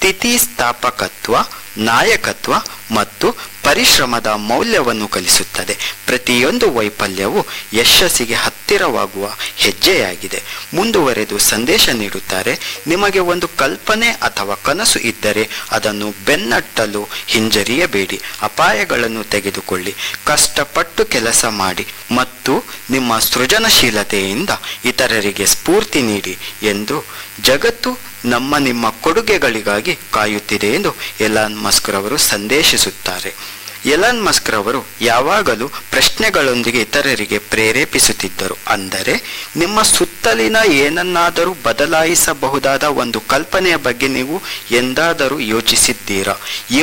ಸ್ಥಿತಿಸ್ಥಾಪಕತ್ವ ನಾಯಕತ್ವ ಮತ್ತು ಪರಿಶ್ರಮದ ಮೌಲ್ಯವನ್ನು ಕಲಿಸುತ್ತದೆ ಪ್ರತಿಯೊಂದು ವೈಫಲ್ಯವು ಯಶಸ್ಸಿಗೆ ಹತ್ತಿರವಾಗುವ ಹೆಜ್ಜೆಯಾಗಿದೆ ಮುಂದುವರೆದು ಸಂದೇಶ ನೀಡುತ್ತಾರೆ ನಿಮಗೆ ಒಂದು ಕಲ್ಪನೆ ಅಥವಾ ಕನಸು ಇದ್ದರೆ ಅದನ್ನು ಬೆನ್ನಟ್ಟಲು ಹಿಂಜರಿಯಬೇಡಿ ಅಪಾಯಗಳನ್ನು ತೆಗೆದುಕೊಳ್ಳಿ ಕಷ್ಟಪಟ್ಟು ಕೆಲಸ ಮಾಡಿ ಮತ್ತು ನಿಮ್ಮ ಸೃಜನಶೀಲತೆಯಿಂದ ಇತರರಿಗೆ ಸ್ಫೂರ್ತಿ ನೀಡಿ ಎಂದು ಜಗತ್ತು ನಮ್ಮ ನಿಮ್ಮ ಕೊಡುಗೆಗಳಿಗಾಗಿ ಕಾಯುತ್ತಿದೆ ಎಂದು ಎಲಾನ್ ಮಸ್ಕ್ ರವರು ಸಂದೇಶಿಸುತ್ತಾರೆ ಎಲಾನ್ ಮಸ್ಕ್ ರವರು ಯಾವಾಗಲೂ ಪ್ರಶ್ನೆಗಳೊಂದಿಗೆ ಇತರರಿಗೆ ಪ್ರೇರೇಪಿಸುತ್ತಿದ್ದರು ಅಂದರೆ ನಿಮ್ಮ ಸುತ್ತಲಿನ ಏನನ್ನಾದರೂ ಬದಲಾಯಿಸಬಹುದಾದ ಒಂದು ಕಲ್ಪನೆಯ ಬಗ್ಗೆ ನೀವು ಎಂದಾದರೂ ಯೋಚಿಸಿದ್ದೀರಾ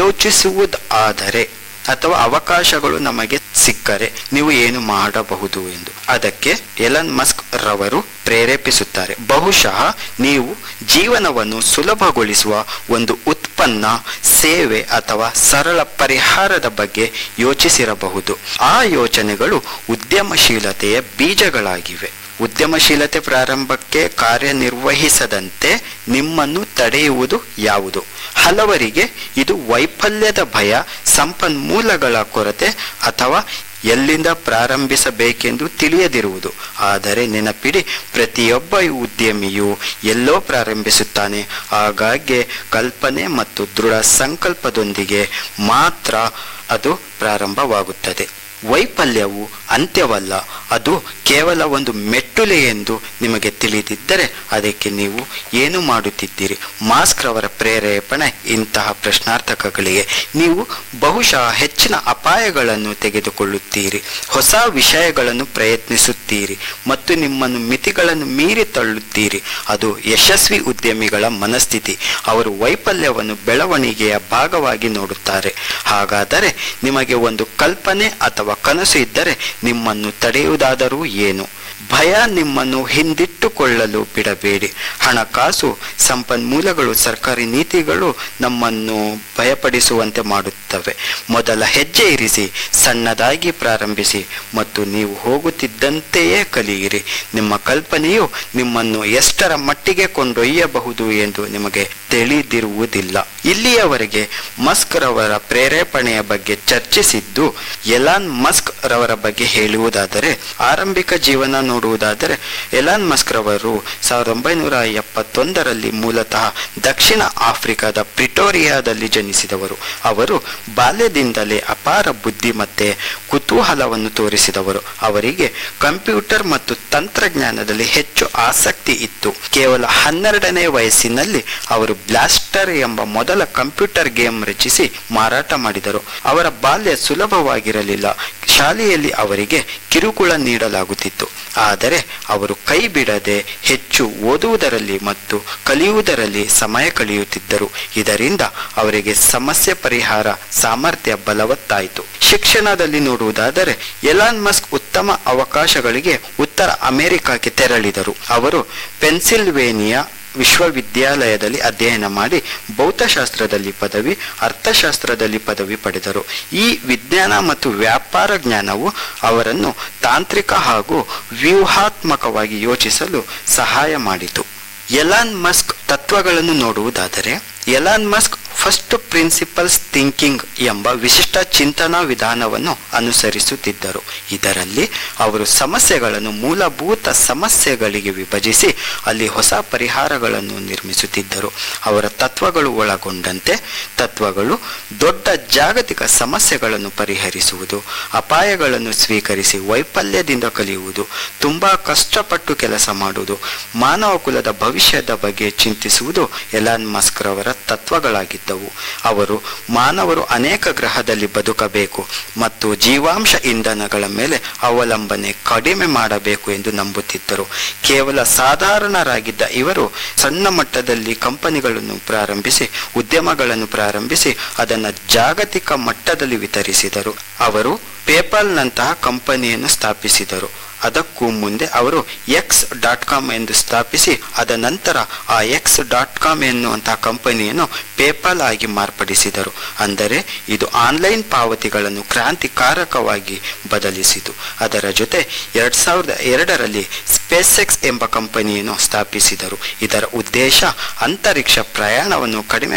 ಯೋಚಿಸುವುದಾದರೆ ಅಥವಾ ಅವಕಾಶಗಳು ನಮಗೆ ಸಿಕ್ಕರೆ ನೀವು ಏನು ಮಾಡಬಹುದು ಎಂದು ಅದಕ್ಕೆ ಎಲನ್ ಮಸ್ಕ್ ರವರು ಪ್ರೇರೇಪಿಸುತ್ತಾರೆ ಬಹುಶಃ ನೀವು ಜೀವನವನ್ನು ಸುಲಭಗೊಳಿಸುವ ಒಂದು ಉತ್ಪನ್ನ ಸೇವೆ ಅಥವಾ ಸರಳ ಪರಿಹಾರದ ಬಗ್ಗೆ ಯೋಚಿಸಿರಬಹುದು ಆ ಯೋಚನೆಗಳು ಉದ್ಯಮಶೀಲತೆಯ ಬೀಜಗಳಾಗಿವೆ ಉದ್ಯಮಶೀಲತೆ ಪ್ರಾರಂಭಕ್ಕೆ ಕಾರ್ಯನಿರ್ವಹಿಸದಂತೆ ನಿಮ್ಮನ್ನು ತಡೆಯುವುದು ಯಾವುದು ಹಲವರಿಗೆ ಇದು ವೈಫಲ್ಯದ ಭಯ ಸಂಪನ್ಮೂಲಗಳ ಕೊರತೆ ಅಥವಾ ಎಲ್ಲಿಂದ ಪ್ರಾರಂಭಿಸಬೇಕೆಂದು ತಿಳಿಯದಿರುವುದು ಆದರೆ ನೆನಪಿಡಿ ಪ್ರತಿಯೊಬ್ಬ ಉದ್ಯಮಿಯು ಎಲ್ಲೋ ಪ್ರಾರಂಭಿಸುತ್ತಾನೆ ಆಗಾಗ್ಗೆ ಕಲ್ಪನೆ ಮತ್ತು ದೃಢ ಸಂಕಲ್ಪದೊಂದಿಗೆ ಮಾತ್ರ ಅದು ಪ್ರಾರಂಭವಾಗುತ್ತದೆ ವೈಫಲ್ಯವು ಅಂತ್ಯವಲ್ಲ ಅದು ಕೇವಲ ಒಂದು ಮೆಟ್ಟುಲೆ ಎಂದು ನಿಮಗೆ ತಿಳಿದಿದ್ದರೆ ಅದಕ್ಕೆ ನೀವು ಏನು ಮಾಡುತ್ತಿದ್ದೀರಿ ಮಾಸ್ಕ್ ರವರ ಪ್ರೇರೇಪಣೆ ಇಂತಹ ಪ್ರಶ್ನಾರ್ಥಕಗಳಿಗೆ ನೀವು ಬಹುಶಃ ಹೆಚ್ಚಿನ ಅಪಾಯಗಳನ್ನು ತೆಗೆದುಕೊಳ್ಳುತ್ತೀರಿ ಹೊಸ ವಿಷಯಗಳನ್ನು ಪ್ರಯತ್ನಿಸುತ್ತೀರಿ ಮತ್ತು ನಿಮ್ಮನ್ನು ಮಿತಿಗಳನ್ನು ಮೀರಿ ತಳ್ಳುತ್ತೀರಿ ಅದು ಯಶಸ್ವಿ ಉದ್ಯಮಿಗಳ ಮನಸ್ಥಿತಿ ಅವರು ವೈಫಲ್ಯವನ್ನು ಬೆಳವಣಿಗೆಯ ಭಾಗವಾಗಿ ನೋಡುತ್ತಾರೆ ಹಾಗಾದರೆ ನಿಮಗೆ ಒಂದು ಕಲ್ಪನೆ ಅಥವಾ ಕನಸು ಇದ್ದರೆ ನಿಮ್ಮನ್ನು ತಡೆಯುವುದಾದರೂ ಏನು ಭಯ ನಿಮ್ಮನ್ನು ಹಿಂದಿಟ್ಟುಕೊಳ್ಳಲು ಬಿಡಬೇಡಿ ಹಣಕಾಸು ಸಂಪನ್ಮೂಲಗಳು ಸರ್ಕಾರಿ ನೀತಿಗಳು ನಮ್ಮನ್ನು ಭಯಪಡಿಸುವಂತೆ ಮಾಡುತ್ತವೆ ಮೊದಲ ಹೆಜ್ಜೆ ಇರಿಸಿ ಸಣ್ಣದಾಗಿ ಪ್ರಾರಂಭಿಸಿ ಮತ್ತು ನೀವು ಹೋಗುತ್ತಿದ್ದಂತೆಯೇ ಕಲಿಯಿರಿ ನಿಮ್ಮ ಕಲ್ಪನೆಯು ನಿಮ್ಮನ್ನು ಎಷ್ಟರ ಮಟ್ಟಿಗೆ ಕೊಂಡೊಯ್ಯಬಹುದು ಎಂದು ನಿಮಗೆ ತಿಳಿದಿರುವುದಿಲ್ಲ ಇಲ್ಲಿಯವರೆಗೆ ಮಸ್ಕ್ ರವರ ಪ್ರೇರೇಪಣೆಯ ಬಗ್ಗೆ ಚರ್ಚಿಸಿದ್ದು ಎಲಾನ್ ಮಸ್ಕ್ ರವರ ಬಗ್ಗೆ ಹೇಳುವುದಾದರೆ ಆರಂಭಿಕ ಜೀವನ ನೋಡುವುದಾದರೆ ಎಲಾನ್ ಮಸ್ಕ್ ರವರು ಸಾವಿರದ ಒಂಬೈನೂರ ಎಪ್ಪತ್ತೊಂದರಲ್ಲಿ ಮೂಲತಃ ದಕ್ಷಿಣ ಆಫ್ರಿಕಾದ ಪ್ರಿಟೋರಿಯಾದಲ್ಲಿ ಜನಿಸಿದವರು ಅವರು ಬಾಲ್ಯದಿಂದಲೇ ಅಪಾರ ಬುದ್ಧಿಮತ್ತೆ ಕುತೂಹಲವನ್ನು ತೋರಿಸಿದವರು ಅವರಿಗೆ ಕಂಪ್ಯೂಟರ್ ಮತ್ತು ತಂತ್ರಜ್ಞಾನದಲ್ಲಿ ಹೆಚ್ಚು ಆಸಕ್ತಿ ಇತ್ತು ಕೇವಲ ಹನ್ನೆರಡನೇ ವಯಸ್ಸಿನಲ್ಲಿ ಅವರು ಬ್ಲಾಸ್ಟರ್ ಎಂಬ ಮೊದಲ ಕಂಪ್ಯೂಟರ್ ಗೇಮ್ ರಚಿಸಿ ಮಾರಾಟ ಮಾಡಿದರು ಅವರ ಬಾಲ್ಯ ಸುಲಭವಾಗಿರಲಿಲ್ಲ ಶಾಲೆಯಲ್ಲಿ ಅವರಿಗೆ ಕಿರುಕುಳ ನೀಡಲಾಗುತ್ತಿತ್ತು ಆದರೆ ಅವರು ಕೈ ಬಿಡದೆ ಹೆಚ್ಚು ಓದುವುದರಲ್ಲಿ ಮತ್ತು ಕಲಿಯುವುದರಲ್ಲಿ ಸಮಯ ಕಳೆಯುತ್ತಿದ್ದರು ಇದರಿಂದ ಅವರಿಗೆ ಸಮಸ್ಯೆ ಪರಿಹಾರ ಸಾಮರ್ಥ್ಯ ಬಲವತ್ತಾಯಿತು ಶಿಕ್ಷಣದಲ್ಲಿ ನೋಡುವುದಾದರೆ ಎಲಾನ್ ಮಸ್ಕ್ ಉತ್ತಮ ಅವಕಾಶಗಳಿಗೆ ಉತ್ತರ ಅಮೆರಿಕಕ್ಕೆ ತೆರಳಿದರು ಅವರು ಪೆನ್ಸಿಲ್ವೇನಿಯಾ ವಿಶ್ವವಿದ್ಯಾಲಯದಲ್ಲಿ ಅಧ್ಯಯನ ಮಾಡಿ ಭೌತಶಾಸ್ತ್ರದಲ್ಲಿ ಪದವಿ ಅರ್ಥಶಾಸ್ತ್ರದಲ್ಲಿ ಪದವಿ ಪಡೆದರು ಈ ವಿಜ್ಞಾನ ಮತ್ತು ವ್ಯಾಪಾರ ಜ್ಞಾನವು ಅವರನ್ನು ತಾಂತ್ರಿಕ ಹಾಗೂ ವ್ಯೂಹಾತ್ಮಕವಾಗಿ ಯೋಚಿಸಲು ಸಹಾಯ ಮಾಡಿತು ಎಲಾನ್ ಮಸ್ಕ್ ತತ್ವಗಳನ್ನು ನೋಡುವುದಾದರೆ Elon Musk first principles thinking ಎಂಬ ವಿಶಿಷ್ಟ ಚಿಂತನಾ ವಿಧಾನವನ್ನು ಅನುಸರಿಸುತ್ತಿದ್ದರು ಇದರಲ್ಲಿ ಅವರು ಸಮಸ್ಯೆಗಳನ್ನು ಮೂಲಭೂತ ಸಮಸ್ಯೆಗಳಿಗೆ ವಿಭಜಿಸಿ ಅಲ್ಲಿ ಹೊಸ ಪರಿಹಾರಗಳನ್ನು ನಿರ್ಮಿಸುತ್ತಿದ್ದರು ಅವರ ತತ್ವಗಳು ಒಳಗೊಂಡಂತೆ ತತ್ವಗಳು ದೊಡ್ಡ ಜಾಗತಿಕ ಸಮಸ್ಯೆಗಳನ್ನು ಪರಿಹರಿಸುವುದು ಅಪಾಯಗಳನ್ನು ಸ್ವೀಕರಿಸಿ ವೈಫಲ್ಯದಿಂದ ಕಲಿಯುವುದು ತುಂಬಾ ಕಷ್ಟಪಟ್ಟು ಕೆಲಸ ಮಾಡುವುದು ಮಾನವ ಕುಲದ ಭವಿಷ್ಯದ ಬಗ್ಗೆ ಚಿಂತಿಸುವುದು ಎಲಾನ್ ಮಸ್ಕ್ ರವರ ತತ್ವಗಳಾಗಿದ್ದವು ಅವರು ಮಾನವರು ಅನೇಕ ಗ್ರಹದಲ್ಲಿ ಬದುಕಬೇಕು ಮತ್ತು ಜೀವಾಂಶ ಇಂಧನಗಳ ಮೇಲೆ ಅವಲಂಬನೆ ಕಡಿಮೆ ಮಾಡಬೇಕು ಎಂದು ನಂಬುತ್ತಿದ್ದರು ಕೇವಲ ಸಾಧಾರಣರಾಗಿದ್ದ ಇವರು ಸಣ್ಣ ಮಟ್ಟದಲ್ಲಿ ಕಂಪನಿಗಳನ್ನು ಪ್ರಾರಂಭಿಸಿ ಉದ್ಯಮಗಳನ್ನು ಪ್ರಾರಂಭಿಸಿ ಅದನ್ನು ಜಾಗತಿಕ ಮಟ್ಟದಲ್ಲಿ ವಿತರಿಸಿದರು ಅವರು ಪೇಪಾಲ್ನಂತಹ ಕಂಪನಿಯನ್ನು ಸ್ಥಾಪಿಸಿದರು ಅದಕ್ಕೂ ಮುಂದೆ ಅವರು ಎಕ್ಸ್ ಡಾಟ್ ಕಾಮ್ ಎಂದು ಸ್ಥಾಪಿಸಿ ಅದ ನಂತರ ಆ ಎಕ್ಸ್ ಡಾಟ್ ಕಾಮ್ ಎನ್ನುವಂತಹ ಕಂಪನಿಯನ್ನು ಪೇಪಾಲ್ ಆಗಿ ಮಾರ್ಪಡಿಸಿದರು ಅಂದರೆ ಇದು ಆನ್ಲೈನ್ ಪಾವತಿಗಳನ್ನು ಕ್ರಾಂತಿಕಾರಕವಾಗಿ ಬದಲಿಸಿತು ಅದರ ಜೊತೆ ಎರಡ್ ಸಾವಿರದ ಎರಡರಲ್ಲಿ ಸ್ಪೇಸ್ ಎಕ್ಸ್ ಎಂಬ ಕಂಪನಿಯನ್ನು ಸ್ಥಾಪಿಸಿದರು ಇದರ ಉದ್ದೇಶ ಅಂತರಿಕ್ಷ ಪ್ರಯಾಣವನ್ನು ಕಡಿಮೆ